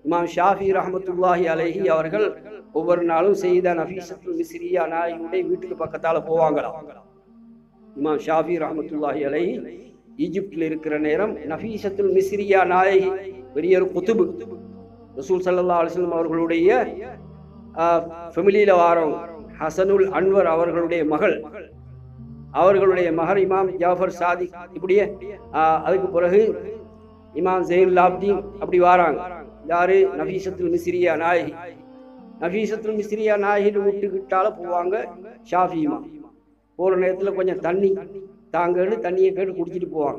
இமாம் ஷாஃபி ரஹமத்துல்லாஹி அலைஹி அவர்கள் ஒவ்வொரு நாளும் செய்த நஃபீசத்துல் மிஸ்ரியா நாயுடைய வீட்டுக்கு பக்கத்தால போவாங்களாம் இமாம் ஷாஃபி ரஹமத்துல்லாஹி அலைஹி ஈஜிப்டில் இருக்கிற நேரம் நஃபீசத்துல் மிஸ்ரியா நாயகி பெரிய ஒரு குத்துபு ரசூல் சல்லா அலிஸ்லம் அவர்களுடைய ஃபெமிலியில் வாரம் ஹசனுல் அன்வர் அவர்களுடைய மகள் அவர்களுடைய மகர் இமாம் ஜாஃபர் சாதி இப்படியே ஆஹ், அதுக்கு பிறகு இமாம் ஜெயினுல் ஆப்தீன் அப்படி வாராங்க யாரு நஃபீசத்துல் மிஸ்ரியா நாயகி நஃபீசத்துல் மிஸ்ரியா நாயகின்னு விட்டுக்கிட்டால போவாங்க ஷாஃபி இமாம் போகிற நேரத்தில் கொஞ்சம் தண்ணி தாங்கன்னு தண்ணியை கேட்டு குடிச்சிட்டு போவாங்க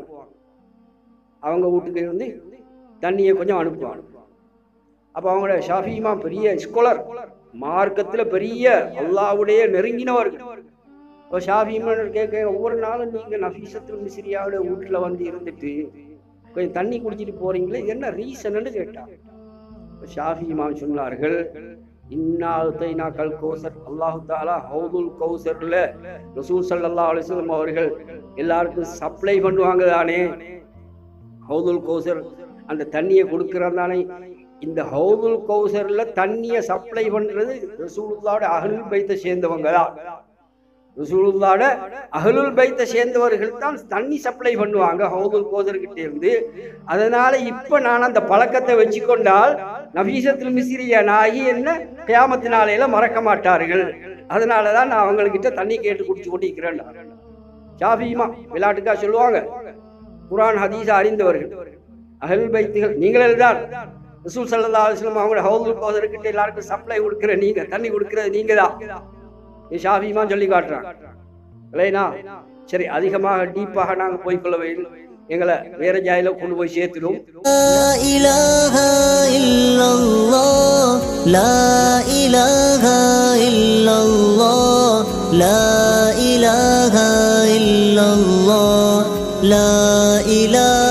அவங்க வீட்டுக்கு வந்து தண்ணியை கொஞ்சம் அனுப்புவாங்க அப்போ அவங்களோட ஷாஃபி இமாம் பெரிய ஸ்காலர் மார்க்கத்தில் பெரிய அல்லாவுடைய நெருங்கினவர்கள் இப்போ ஷாஃபி இமாம் கேட்க ஒவ்வொரு நாளும் நீங்கள் நஃபீசத்துல் மிஸ்ரியாவோட வீட்டில் வந்து இருந்துட்டு கொஞ்சம் தண்ணி குடிச்சிட்டு போறீங்களே இது என்ன ரீசன்னு கேட்டான் இப்ப ஷாஃபி இமாம் சொன்னார்கள் இன்னாத்தைனா கல் கௌசர் அல்லாஹு தாலா ஹவுதுல் கௌசர்ல ரசூல் ஸல்லல்லாஹு அலைஹி வஸல்லம் அவர்கள் எல்லாருக்கும் சப்ளை பண்ணுவாங்க தானே ஹவுதுல் கௌசர் அந்த தண்ணியை கொடுக்கறது தானே இந்த ஹவுதுல் கௌசர்ல தண்ணியை சப்ளை பண்றது ரசூலுல்லாவோட அகலுல் பைத்தை சேர்ந்தவங்க தான் ரசூலுல்லாட அகலுல் பைத்தை சேர்ந்தவர்கள் தான் தண்ணி சப்ளை பண்ணுவாங்க ஹவுதுல் கௌசர் கிட்ட இருந்து அதனால இப்ப நான் அந்த பழக்கத்தை வச்சுக்கொண்டால் நபீசத்தில் மிஸ்ரியா நாகி என்ன கியாமத்து நாளையில மறக்க மாட்டார்கள் அதனாலதான் நான் அவங்கக்கிட்ட தண்ணி கேட்டு குடிச்சு கொண்டிருக்கிறேன் ஷாஃபியுமா விளையாட்டுக்கா சொல்லுவாங்க குரான் ஹதீஸ் அறிந்தவர்கள் அகல் பைத்துகள் நீங்களே தான் ரசூல் சல்லா அலுவலம் அவங்க ஹவுதுல் கௌசர் கிட்ட எல்லாருக்கும் சப்ளை கொடுக்குற நீங்க தண்ணி கொடுக்கறது நீங்க தான் நீ ஷாஃபியுமா சொல்லி காட்டுறான் இல்லைனா சரி அதிகமாக டீப்பாக நாங்க போய்க்கொள்ள வேண்டும் எங்களை வேற ஜாயில கொண்டு போய் சேர்த்துடும் لا إله إلا الله لا إله إلا الله لا إله إلا الله لا إله